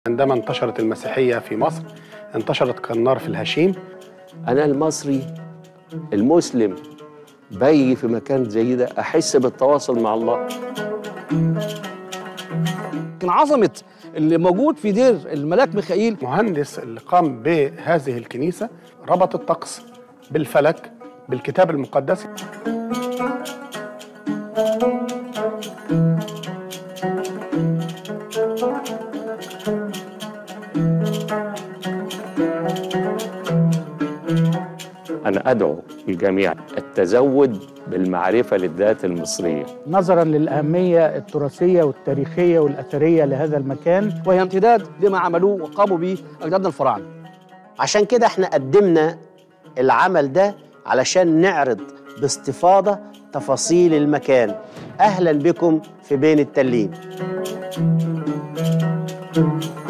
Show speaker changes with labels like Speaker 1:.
Speaker 1: عندما انتشرت المسيحية في مصر انتشرت كالنار في الهشيم
Speaker 2: أنا المصري المسلم باجي في مكان زي ده أحس بالتواصل مع الله
Speaker 3: لكن عظمه اللي موجود في دير الملاك ميخائيل
Speaker 1: مهندس اللي قام بهذه الكنيسة ربط الطقس بالفلك بالكتاب المقدس
Speaker 2: أنا أدعو الجميع التزود بالمعرفة للذات المصرية
Speaker 4: نظرا للأهمية التراثية والتاريخية والأثرية لهذا المكان
Speaker 3: وهي امتداد لما عملوه وقاموا به اجدادنا الفراعنه
Speaker 5: عشان كده احنا قدمنا العمل ده علشان نعرض باستفاضة تفاصيل المكان أهلا بكم في بين التلين